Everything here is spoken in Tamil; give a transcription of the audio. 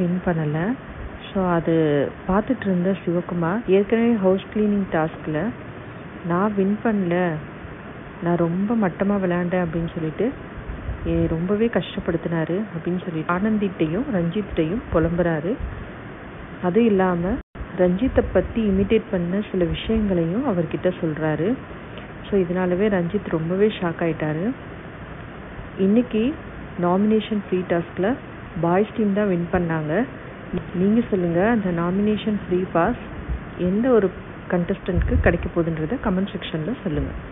வின் பண்ணலை ஸோ அது பார்த்துட்டு இருந்த சிவகுமார் ஏற்கனவே ஹவுஸ் கிளீனிங் டாஸ்கில் நான் வின் பண்ணல நான் ரொம்ப மட்டமாக விளையாண்டேன் அப்படின்னு சொல்லிட்டு ஏ ரொம்பவே கஷ்டப்படுத்தினாரு அப்படின்னு சொல்லிட்டு ஆனந்திட்டையும் ரஞ்சித்தையும் புலம்புறாரு அது இல்லாமல் ரஞ்சித்தை பற்றி இமிட்டேட் பண்ண சில விஷயங்களையும் அவர்கிட்ட சொல்கிறாரு ஸோ இதனாலவே ரஞ்சித் ரொம்பவே ஷாக் ஆயிட்டாரு இன்னைக்கு நாமினேஷன் ஃப்ரீ டாஸ்கில் பாய்ஸ் டீம் தான் வின் பண்ணாங்க நீங்கள் சொல்லுங்கள் அந்த நாமினேஷன் ஃப்ரீ பாஸ் எந்த ஒரு கண்டஸ்டன்ட்க்கு கிடைக்க போகுதுன்றதை கமெண்ட் செக்ஷனில் சொல்லுங்கள்